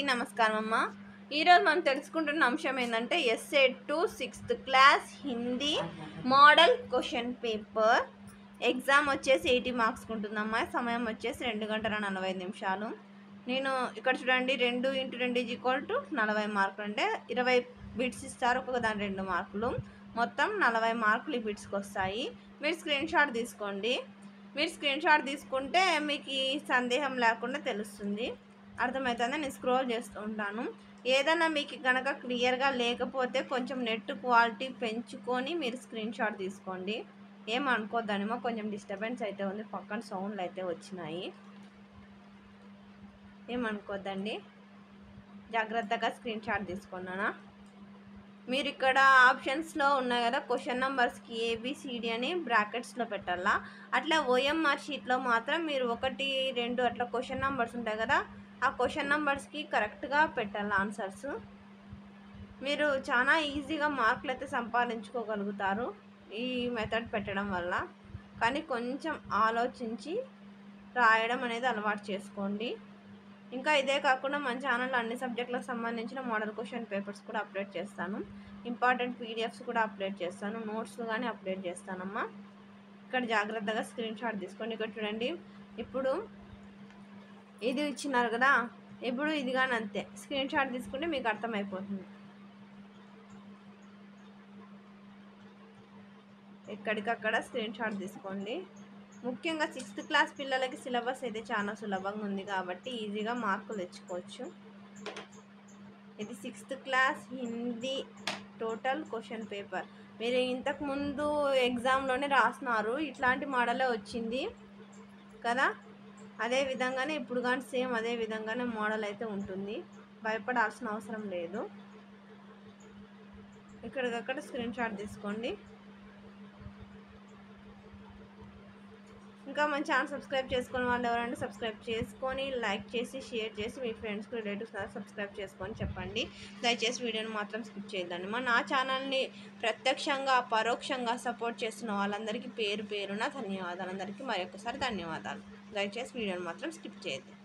అందరికీ నమస్కారం అమ్మ ఈరోజు మనం తెలుసుకుంటున్న అంశం ఏంటంటే SA two sixth class Hindi model question paper exam వచ్చేసి ఎయిటీ మార్క్స్ ఉంటుందమ్మా సమయం వచ్చేసి రెండు గంటల నలభై ఐదు నిమిషాలు నేను ఇక్కడ చూడండి రెండు ఇంటూ రెండు ఈజ్ ఈక్వల్ టు నలభై మార్కులు అంటే ఇరవై బిట్స్ ఇస్తారు ఒక్కొక్క దాని రెండు మార్కులు మొత్తం నలభై మార్కులు ఈ బిట్స్కి వస్తాయి మీరు స్క్రీన్ షాట్ తీసుకోండి మీరు స్క్రీన్ షాట్ తీసుకుంటే మీకు ఈ సందేహం లేకుండా తెలుస్తుంది అర్థమవుతుందా నేను స్క్రోల్ చేస్తూ ఉంటాను ఏదైనా మీకు కనుక క్లియర్గా లేకపోతే కొంచెం నెట్ క్వాలిటీ పెంచుకొని మీరు స్క్రీన్ షాట్ తీసుకోండి ఏమనుకోద్దనిమో కొంచెం డిస్టర్బెన్స్ అయితే ఉంది పక్కన సౌండ్లు అయితే వచ్చినాయి ఏమనుకోద్దండి జాగ్రత్తగా స్క్రీన్ షాట్ తీసుకున్నానా మీరు ఇక్కడ ఆప్షన్స్లో ఉన్నాయి కదా క్వశ్చన్ నెంబర్స్కి ఏబిసిడి అని బ్రాకెట్స్లో పెట్టాలా అట్లా ఓఎంఆర్ షీట్లో మాత్రం మీరు ఒకటి రెండు అట్లా క్వశ్చన్ నెంబర్స్ ఉంటాయి కదా ఆ క్వశ్చన్ నెంబర్స్కి కరెక్ట్గా పెట్టాలి ఆన్సర్స్ మీరు చాలా ఈజీగా మార్కులు అయితే సంపాదించుకోగలుగుతారు ఈ మెథడ్ పెట్టడం వల్ల కానీ కొంచెం ఆలోచించి రాయడం అనేది అలవాటు చేసుకోండి ఇంకా ఇదే కాకుండా మన ఛానల్లో అన్ని సబ్జెక్టులకు సంబంధించిన మోడల్ క్వశ్చన్ పేపర్స్ కూడా అప్లోడ్ చేస్తాను ఇంపార్టెంట్ పీడిఎఫ్స్ కూడా అప్లోడ్ చేస్తాను నోట్స్ కానీ అప్లోడ్ చేస్తానమ్మా ఇక్కడ జాగ్రత్తగా స్క్రీన్ షాట్ తీసుకోండి ఇక్కడ చూడండి ఇప్పుడు ఇది ఇచ్చినారు కదా ఇప్పుడు ఇది కానీ అంతే స్క్రీన్ షాట్ తీసుకుంటే మీకు అర్థమైపోతుంది ఎక్కడికక్కడ స్క్రీన్ షాట్ తీసుకోండి ముఖ్యంగా సిక్స్త్ క్లాస్ పిల్లలకి సిలబస్ అయితే చాలా సులభంగా ఉంది కాబట్టి ఈజీగా మార్కులు తెచ్చుకోవచ్చు ఇది sixth class Hindi total question paper మీరు ఇంతకు ముందు ఎగ్జామ్లోనే రాస్తున్నారు ఇట్లాంటి మోడలే వచ్చింది కదా అదే విధంగానే ఇప్పుడు కానీ సేమ్ అదే విధంగానే మోడల్ అయితే ఉంటుంది భయపడాల్సిన అవసరం లేదు ఇక్కడికక్కడ స్క్రీన్ షాట్ తీసుకోండి ఇంకా మన ఛానల్ సబ్స్క్రైబ్ చేసుకుని వాళ్ళు ఎవరంటే సబ్స్క్రైబ్ చేసుకొని లైక్ చేసి షేర్ చేసి మీ ఫ్రెండ్స్కి రిలేటివ్స్ సబ్స్క్రైబ్ చేసుకొని చెప్పండి దయచేసి వీడియోని మాత్రం స్కిప్ చేయొద్దండి మా నా ఛానల్ని ప్రత్యక్షంగా పరోక్షంగా సపోర్ట్ చేస్తున్న వాళ్ళందరికీ పేరు పేరున ధన్యవాదాలు అందరికీ మరొకసారి ధన్యవాదాలు దయచేసి వీడియోని మాత్రం స్కిప్ చేయొద్దు